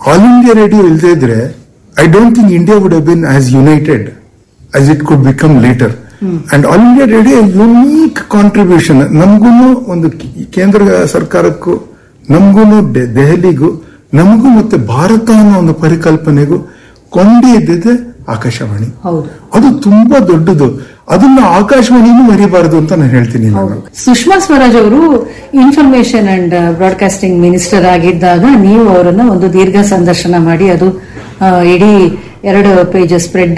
all India radio ಇಲ್ಲದೆ ಇದ್ರೆ I don't think India would have been as united as it could become later and All India Radio unique contribution ನಮಗೂ ಒಂದು ಕೇ- ಕೇಂದ್ರ ಸರ್ಕಾರಕ್ಕೂ ನಮಗೂ ದೆಹಲಿಗೂ ನಮಗೂ ಮತ್ತೆ ಭಾರತ ಅನ್ನೋ ಒಂದು ಪರಿಕಲ್ಪನೆಗೂ ಕೊಂಡಿ ಇದ್ದಿದೆ ಆಕಾಶವಾಣಿ ಹೌದು ಅದು ತುಂಬಾ ದೊಡ್ಡದು ಅದನ್ನ ಆಕಾಶವಾಣಿನೂ ಮರಿಬಾರದು ಅಂತ ನಾನು ಹೇಳ್ತೀನಿ ನಾನು ಸುಷ್ಮಾ ಸ್ವರಾಜ್ ಅವರು ಇನ್ಫಾರ್ಮೇಶನ್ ಅಂಡ್ ಬ್ರಾಡ್ಕಾಸ್ಟಿಂಗ್ ಮಿನಿಸ್ಟರ್ ಆಗಿದ್ದಾಗ ನೀವು ಅವರನ್ನ ಒಂದು ದೀರ್ಘ ಸಂದರ್ಶನ ಮಾಡಿ ಅದು ಆ, ಇಡೀ ಎರಡು ಪೇಜ್ ಸ್ಪ್ರೆಡ್